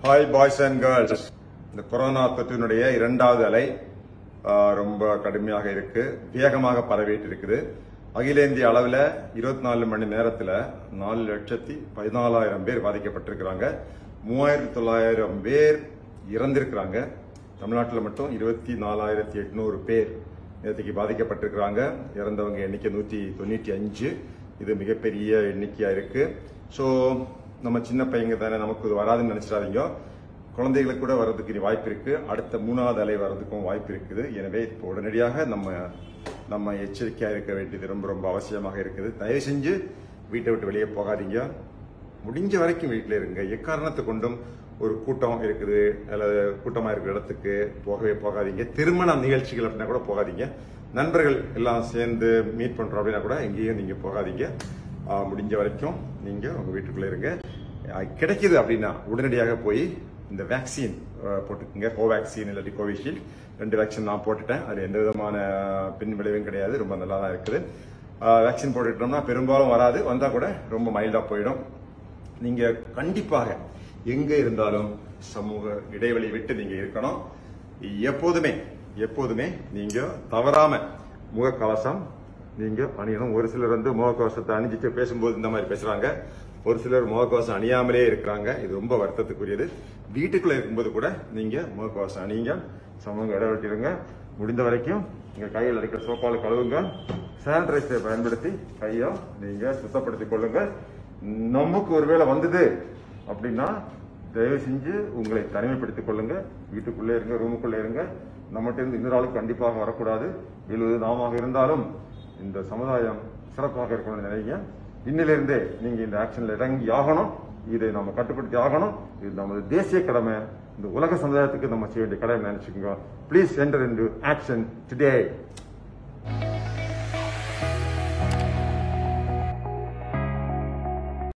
hi boys and girls இந்த corona தொற்றினுடைய இரண்டாவது அலை ஆஹ், ரொம்ப கடுமையாக இருக்கு வேகமாக பரவிட்டு இருக்குது அகில இந்திய அளவில் இருபத்தி நாலு மணி நேரத்தில் நாலு லட்சத்தி பதினாலாயிரம் பேர் பாதிக்கப்பட்டிருக்கிறாங்க மூவாயிரத்தி தொள்ளாயிரம் பேர் இறந்திருக்கிறாங்க தமிழ்நாட்டில் மட்டும் இருபத்தி நாலாயிரத்தி எட்நூறு பேர் நேற்றுக்கு பாதிக்கப்பட்டிருக்கிறாங்க இறந்தவங்க எண்ணிக்கை நூற்றி தொண்ணூற்றி அஞ்சு இது மிகப்பெரிய எண்ணிக்கையா இருக்கு ஸோ நம்ம சின்ன பையங்க தானே நமக்கு இது வராதுன்னு நினைச்சிடாதீங்க குழந்தைகளுக்கு கூட வர்றதுக்கு இனி வாய்ப்பு இருக்கு அடுத்த மூணாவது அலை வர்றதுக்கும் வாய்ப்பு இருக்குது எனவே இப்போ உடனடியாக நம்ம நம்ம எச்சரிக்கையா இருக்க வேண்டியது ரொம்ப ரொம்ப அவசியமாக இருக்குது தயவு செஞ்சு வீட்டை விட்டு வெளியே போகாதீங்க முடிஞ்ச வரைக்கும் வீட்டில் இருங்க எக்காரணத்தை கொண்டும் ஒரு கூட்டம் இருக்குது அல்லது கூட்டமா இருக்கிற இடத்துக்கு போகவே போகாதீங்க திருமண நிகழ்ச்சிகள் அப்படின்னா கூட போகாதீங்க நண்பர்கள் எல்லாம் சேர்ந்து மீட் பண்றோம் அப்படின்னா கூட எங்கேயும் நீங்க போகாதீங்க ஆஹ் முடிஞ்ச வரைக்கும் நீங்க உங்க வீட்டுக்குள்ள இருங்க ஆஹ் கிடைக்குது அப்படின்னா உடனடியாக போய் இந்த வேக்சின் போட்டுக்கோங்க கோவேக்சின் இல்லாட்டி கோவிஷீல்டு ரெண்டு வேக்சின் நான் போட்டுட்டேன் அது எந்த விதமான பின் விளைவும் கிடையாது ரொம்ப நல்லா தான் இருக்குது வேக்சின் போட்டுட்டோம்னா பெரும்பாலும் வராது வந்தா கூட ரொம்ப மைல்டா போயிடும் நீங்க கண்டிப்பாக எங்க இருந்தாலும் சமூக இடைவெளி விட்டு நீங்க இருக்கணும் எப்போதுமே எப்போதுமே நீங்க தவறாம முகக்கவசம் நீங்க அணியணும் ஒரு சிலர் வந்து முகக்கவசத்தை அணிஞ்சிட்டு பேசும்போது இந்த மாதிரி பேசுறாங்க ஒரு சிலர் முகக்கவசம் அணியாமலே இருக்கிறாங்க இது ரொம்ப வருத்தத்துக்குரியது வீட்டுக்குள்ள இருக்கும்போது கூட நீங்க முகக்கவசம் அணியுங்க சமூக இடைவெட்டிருங்க முடிந்த வரைக்கும் நீங்க கையில் இருக்கிற சோப்பால கழுவுங்க சானிடைசரை பயன்படுத்தி கையை நீங்க சுத்தப்படுத்திக் கொள்ளுங்க நமக்கு ஒருவேளை வந்தது அப்படின்னா தயவு செஞ்சு உங்களை தனிமைப்படுத்திக் கொள்ளுங்க வீட்டுக்குள்ளே இருங்க ரூமுக்குள்ளே இருங்க நம்மகிட்ட இருந்து இன்னொரு ஆளுக்கு கண்டிப்பாக வரக்கூடாது எழுபது நாமாக இருந்தாலும் இந்த சமுதாயம் சிறப்பாக இருக்கணும்னு நினைங்க இன்னிலிருந்தே நீங்க இந்த ஆக்ஷன்ல இறங்கி ஆகணும் இதை நம்ம கட்டுப்படுத்தி ஆகணும் இது நமது தேசிய கடமை இந்த உலக சமுதாயத்துக்கு நம்ம செய்ய வேண்டிய கடமை நினைச்சுக்கோங்க please enter in action today